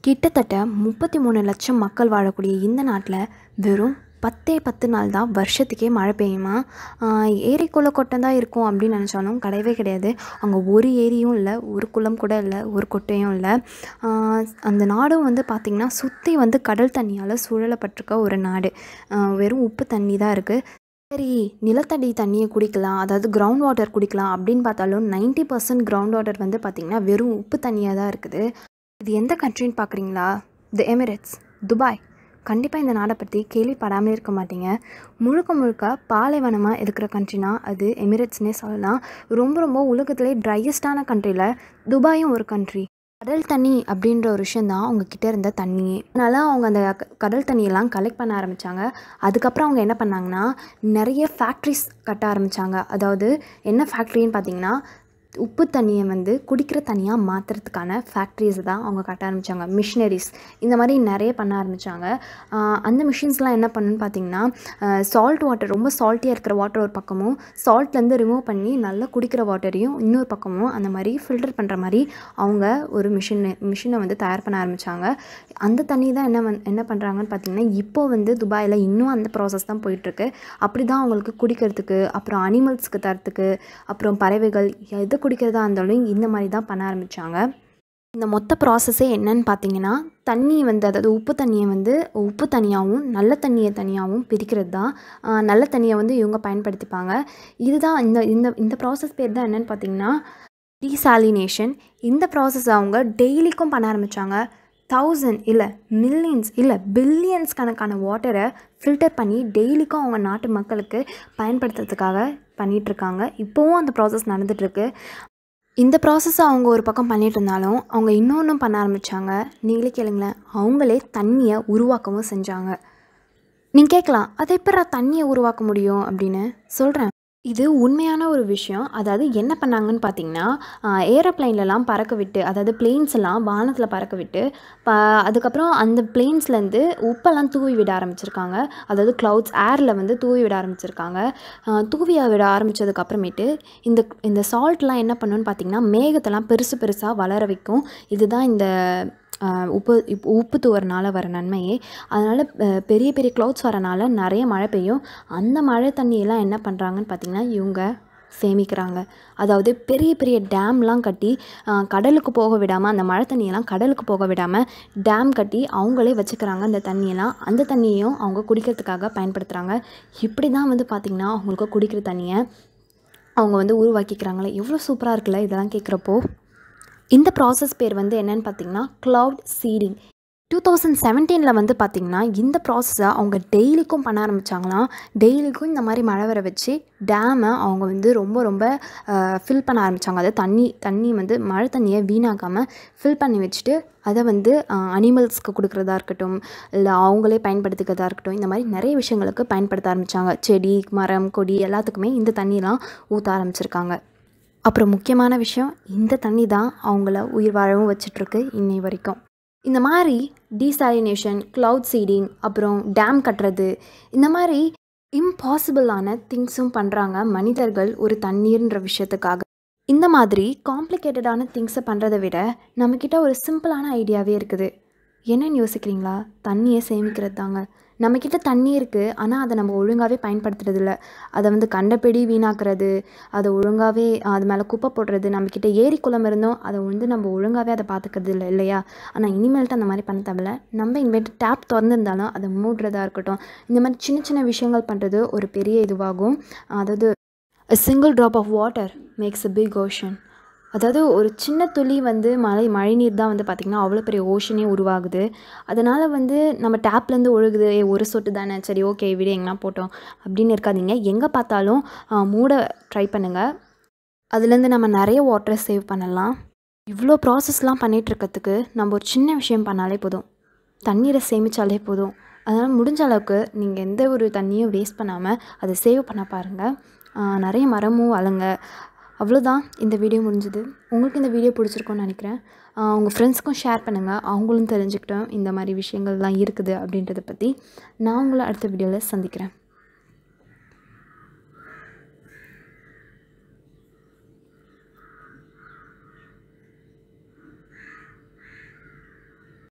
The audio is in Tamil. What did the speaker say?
கிட்டத்தட்ட முப்பத்தி மூணு லட்சம் மக்கள் வாழக்கூடிய இந்த நாட்டில் வெறும் பத்தே பத்து நாள் தான் வருஷத்துக்கே மழை பெய்யுமா ஆஹ் ஏரி குள கொட்டம் தான் இருக்கும் அப்படின்னு நினச்சாலும் கிடையவே கிடையாது அங்கே ஒரு ஏரியும் இல்லை ஒரு குளம் கூட இல்லை ஒரு கொட்டையும் இல்லை ஆஹ் அந்த நாடும் வந்து பார்த்திங்கன்னா சுற்றி வந்து கடல் தண்ணியால் சூழலப்பட்டிருக்க ஒரு நாடு ஆஹ் வெறும் உப்பு தண்ணி தான் இருக்குது சரி நிலத்தடி தண்ணியை குடிக்கலாம் அதாவது கிரவுண்ட் வாட்டர் குடிக்கலாம் அப்படின்னு பார்த்தாலும் 90% பர்சன்ட் கிரவுண்ட் வாட்டர் வந்து பார்த்திங்கன்னா வெறும் உப்பு தண்ணியாக தான் இருக்குது இது எந்த கண்ட்ரின்னு பார்க்குறீங்களா தி எமிரேட்ஸ் துபாய் கண்டிப்பாக இந்த நாடை பற்றி கேள்விப்படாமல் இருக்க மாட்டீங்க முழுக்க முழுக்க பாலைவனமாக இருக்கிற கண்ட்ரினா அது எமிரேட்ஸ்னே சொல்லலாம் ரொம்ப ரொம்ப உலகத்திலே ட்ரையஸ்டான கண்ட்ரியில் துபாயும் ஒரு கண்ட்ரி கடல் தண்ணி அப்படின்ற ஒரு விஷயம் தான் அவங்க கிட்ட இருந்த தண்ணியே அதனால அவங்க அந்த க- கடல் தண்ணியெல்லாம் கலெக்ட் பண்ண ஆரம்பித்தாங்க அதுக்கப்புறம் அவங்க என்ன பண்ணாங்கன்னா நிறைய ஃபேக்ட்ரிஸ் கட்ட ஆரம்பித்தாங்க அதாவது என்ன ஃபேக்ட்ரின்னு பார்த்தீங்கன்னா உப்பு தண்ணியை வந்து குடிக்கிற தண்ணியாக மாற்றுறதுக்கான ஃபேக்ட்ரிஸ் தான் அவங்க கட்ட ஆரம்பித்தாங்க மிஷினரிஸ் இந்த மாதிரி நிறைய பண்ண ஆரம்பித்தாங்க அந்த மிஷின்ஸ்லாம் என்ன பண்ணுன்னு பார்த்தீங்கன்னா சால்ட் வாட்டர் ரொம்ப சால்ட்டியாக இருக்கிற வாட்டர் ஒரு பக்கமும் சால்ட்லேருந்து ரிமூவ் பண்ணி நல்லா குடிக்கிற வாட்டரையும் இன்னொரு பக்கமும் அந்த மாதிரி ஃபில்டர் பண்ணுற மாதிரி அவங்க ஒரு மிஷின் மிஷினை வந்து தயார் பண்ண ஆரம்பித்தாங்க அந்த தண்ணி தான் என்ன வந் என்ன பண்ணுறாங்கன்னு பார்த்தீங்கன்னா இப்போ வந்து துபாயில் இன்னும் அந்த ப்ராசஸ் தான் போயிட்டுருக்கு அப்படி தான் அவங்களுக்கு குடிக்கிறதுக்கு அப்புறம் அனிமல்ஸ்க்கு தரத்துக்கு அப்புறம் பறவைகள் எது குடிக்கிறதா இருந்தாலும் இந்த மாதிரி தான் பண்ண ஆரம்பித்தாங்க இந்த மொத்த ப்ராசஸே என்னன்னு பார்த்தீங்கன்னா தண்ணி வந்து அதாவது உப்பு தண்ணியை வந்து உப்பு தனியாகவும் நல்ல தண்ணியை தனியாகவும் பிரிக்கிறது தான் ஆஹ் நல்ல தண்ணியை வந்து இவங்க பயன்படுத்திப்பாங்க இதுதான் இந்த இந்த இந்த ப்ராசஸ் பேர் தான் என்னன்னு பார்த்தீங்கன்னா டீசாலினேஷன் இந்த ப்ராசஸ் அவங்க டெய்லிக்கும் பண்ண ஆரம்பித்தாங்க தௌசண்ட் இல்லை மில்லியன்ஸ் இல்லை பில்லியன்ஸ் கணக்கான வாட்டரை ஃபில்டர் பண்ணி டெய்லிக்கும் அவங்க நாட்டு மக்களுக்கு பயன்படுத்துறதுக்காக பண்ணிகிட்ருக்காங்க இப்போவும் அந்த ப்ராசஸ் நடந்துகிட்ருக்கு இந்த ப்ராசஸை அவங்க ஒரு பக்கம் பண்ணிட்டு இருந்தாலும் அவங்க இன்னொன்றும் பண்ண ஆரம்பித்தாங்க நீங்களே கேளுங்களேன் அவங்களே தண்ணியை உருவாக்கவும் செஞ்சாங்க நீங்கள் கேட்கலாம் அதை எப்படா தண்ணியை உருவாக்க முடியும் அப்படின்னு சொல்கிறேன் இது உண்மையான ஒரு விஷயம் அதாவது என்ன பண்ணாங்கன்னு பார்த்தீங்கன்னா ஏரோப்ளைன்லலாம் பறக்க விட்டு அதாவது பிளேன்ஸ் எல்லாம் வானத்தில் பறக்க விட்டு ப அதுக்கப்புறம் அந்த பிளேன்ஸ்லேருந்து உப்பெல்லாம் தூவி விட ஆரம்பிச்சிருக்காங்க அதாவது க்ளவுட்ஸ் ஏரில் வந்து தூவி விட ஆரம்பிச்சிருக்காங்க ஆஹ் தூவி விட ஆரம்பித்ததுக்கு அப்புறமேட்டு இந்த இந்த சால்ட்லாம் என்ன பண்ணுன்னு பார்த்தீங்கன்னா மேகத்தெல்லாம் பெருசு பெருசாக வளர வைக்கும் இதுதான் இந்த ஆஹ் உப்பு இப் உப்பு தூவறனால வர நன்மையே அதனால் பெரிய பெரிய க்ளவுட்ஸ் வரனால நிறைய மழை பெய்யும் அந்த மழை தண்ணியெல்லாம் என்ன பண்ணுறாங்கன்னு பார்த்தீங்கன்னா இவங்க சேமிக்கிறாங்க அதாவது பெரிய பெரிய டேம்லாம் கட்டி ஆஹ் கடலுக்கு போக விடாமல் அந்த மழை தண்ணியெல்லாம் கடலுக்கு போக விடாமல் டேம் கட்டி அவங்களே வச்சுக்கிறாங்க அந்த தண்ணியெல்லாம் அந்த தண்ணியையும் அவங்க குடிக்கிறதுக்காக பயன்படுத்துகிறாங்க இப்படி தான் வந்து பார்த்திங்கன்னா அவங்களுக்கு குடிக்கிற தண்ணியை அவங்க வந்து உருவாக்கிக்கிறாங்களே எவ்வளோ சூப்பராக இருக்குல்ல இதெல்லாம் கேட்குறப்போ இந்த ப்ராசஸ் பேர் வந்து என்னன்னு பார்த்தீங்கன்னா க்ளவுட் சீடிங் டூ தௌசண்ட் செவன்டீனில் வந்து பார்த்திங்கன்னா இந்த ப்ராசஸை அவங்க டெய்லிக்கும் பண்ண ஆரம்பித்தாங்களாம் டெய்லிக்கும் இந்த மாதிரி மழை வர வச்சு டேமை அவங்க வந்து ரொம்ப ரொம்ப ஃபில் பண்ண ஆரம்பித்தாங்க அதாவது தண்ணி தண்ணி வந்து மழை தண்ணியை வீணாக்காமல் ஃபில் பண்ணி வச்சுட்டு அதை வந்து அனிமல்ஸ்க்கு கொடுக்குறதா இருக்கட்டும் இல்லை அவங்களே பயன்படுத்திக்கிறதா இருக்கட்டும் இந்த மாதிரி நிறைய விஷயங்களுக்கு பயன்படுத்த ஆரம்பித்தாங்க செடி மரம் கொடி எல்லாத்துக்குமே இந்த தண்ணியெலாம் ஊற்ற ஆரம்பிச்சிருக்காங்க அப்புறம் முக்கியமான விஷயம் இந்த தண்ணி தான் அவங்கள உயிர் வாழவும் வச்சிட்ருக்கு இன்னை வரைக்கும் இந்த மாதிரி டீசாலினேஷன் க்ளவுட் சீடிங் அப்புறம் டேம் கட்டுறது இந்த மாதிரி இம்பாசிபிளான திங்ஸும் பண்ணுறாங்க மனிதர்கள் ஒரு தண்ணீர்ன்ற விஷயத்துக்காக இந்த மாதிரி காம்ப்ளிகேட்டடான திங்ஸை பண்ணுறதை விட நம்மக்கிட்ட ஒரு சிம்பிளான ஐடியாவே இருக்குது என்னன்னு யோசிக்கிறீங்களா தண்ணியை சேமிக்கிறது தாங்க நம்மக்கிட்ட தண்ணி இருக்குது ஆனால் அதை நம்ம ஒழுங்காகவே பயன்படுத்துறது இல்ல அதை வந்து கண்டபடி வீணாக்குறது அதை ஒழுங்காகவே அது மேலே குப்பை போடுறது நம்மக்கிட்ட ஏரி குளம் இருந்தோம் அதை வந்து நம்ம ஒழுங்காகவே அதை பார்த்துக்கிறது இல்லை இல்லையா ஆனால் இனிமேல்ட்டு அந்த மாதிரி பண்ண தேவையில்ல நம்ம இனிமேட்டு டேப் திறந்துருந்தாலும் அதை மூடுறதா இருக்கட்டும் இந்த மாதிரி சின்ன சின்ன விஷயங்கள் பண்ணுறது ஒரு பெரிய இதுவாகும் அதாவது a single drop of water makes a big ocean அதாவது ஒரு சின்ன துளி வந்து மழை மழைநீர் தான் வந்து பார்த்திங்கன்னா அவ்வளோ பெரிய ஓஷனே உருவாகுது அதனால் வந்து நம்ம டேப்லேருந்து ஒழுகுது ஏ ஒரு சொட்டு தானே சரி ஓகே விடு எங்கன்னா போட்டோம் அப்படின்னு இருக்காதீங்க எங்கே பார்த்தாலும் ஆ, மூட ட்ரை பண்ணுங்கள் அதுலேருந்து நம்ம நிறைய வாட்டரை சேவ் பண்ணலாம் இவ்வளோ ப்ராசஸ்லாம் பண்ணிகிட்ருக்கிறதுக்கு நம்ம ஒரு சின்ன விஷயம் பண்ணாலே போதும் தண்ணீரை சேமித்தாலே போதும் அதனால் முடிஞ்ச அளவுக்கு நீங்கள் எந்த ஒரு தண்ணியும் வேஸ்ட் பண்ணாமல் அதை சேவ் பண்ண பாருங்கள் ஆஹ் நிறைய மரமும் வளங்க அவ்வளோதான் இந்த வீடியோ முடிஞ்சுது உங்களுக்கு இந்த வீடியோ பிடிச்சிருக்கும்னு நினைக்கிறேன் ஆஹ் உங்கள் ஃப்ரெண்ட்ஸ்க்கும் ஷேர் பண்ணுங்கள் அவங்களும் தெரிஞ்சுக்கிட்டோம் இந்த மாதிரி விஷயங்கள்லாம் இருக்குது அப்படின்றத பற்றி நான் உங்களை அடுத்த வீடியோவில் சந்திக்கிறேன்